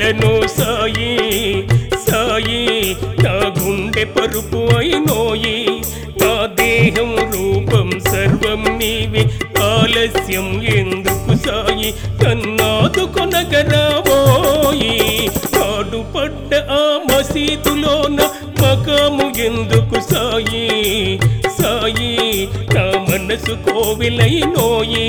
మేలను సాయి సాయి నా గుండె పరుపు అయినోయి నా దేహం రూపం సర్వం నీవే ఆలస్యం ఎందుకు సాయి కన్నాదు కొనగరావోయి పాడుపడ్డ ఆ మసీదులోన మకాము ఎందుకు సాయి సాయి నా మనసు కోవిలైనోయి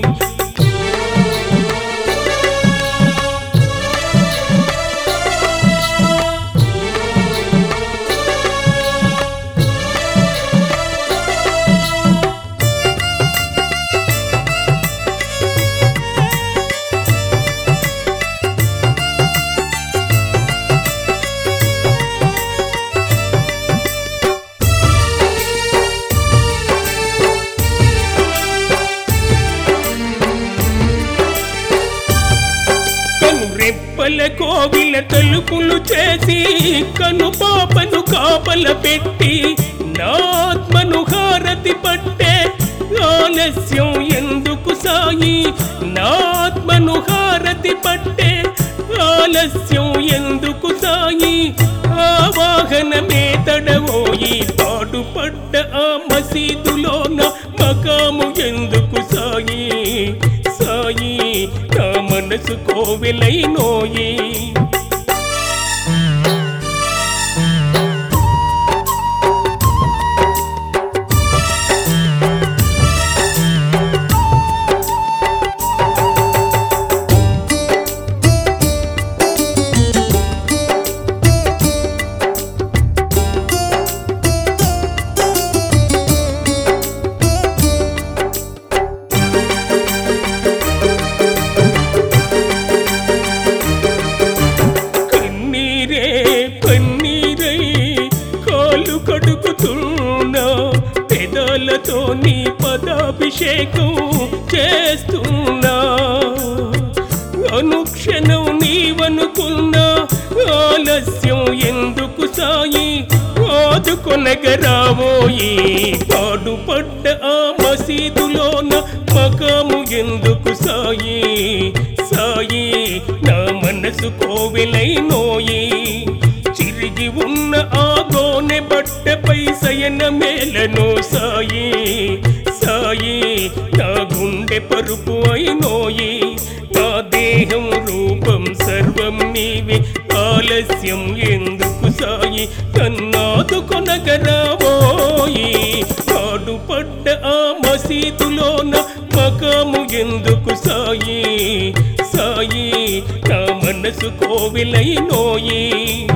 కను రెప్పల కోవిల తలుపులు చేసి కను పాపను కాపల పెట్టి నాత్మను హారతి పట్టే ఆలస్యం ఎందుకు సాయి నాత్మను హారతి పట్టే ఆలస్యం ఎందుకు సాయి ఆ వాహనమే తడవోయి పాడుపడ్డ ఆ మసీదులోన మకాము ఎందుకు సాయి సాయి నా మనసు కోవిలైనోయి కన్నీరే పన్నీరై కాలు కడుగుతున్నా పెదాలతో నీ పదాభిషేకం చేస్తున్నా అనుక్షణం నీవనుకున్నా ఆలస్యం ఎందుకు సాయి ఆదుకొనగరావోయి పాడుపడ్డ ఆ మసీదులోన మకాము ఎందుకు సాయి సాయి నా మనసు కోవెలైనోయి చిరిగి ఉన్న ఆ గోనె బట్టపై సయన మేలను సాయి సాయి నా గుండె పరుపు అయినోయి నా దేహం రూపం సర్వం నీవే ఆలస్యం ఎందుకు సాయి కన్నాదు కొనగరావోయి పాడుపడ్డ ఆ మసీదులోన మకాము ఎందుకు సాయి సాయి నా మనసు కోవిలైనోయి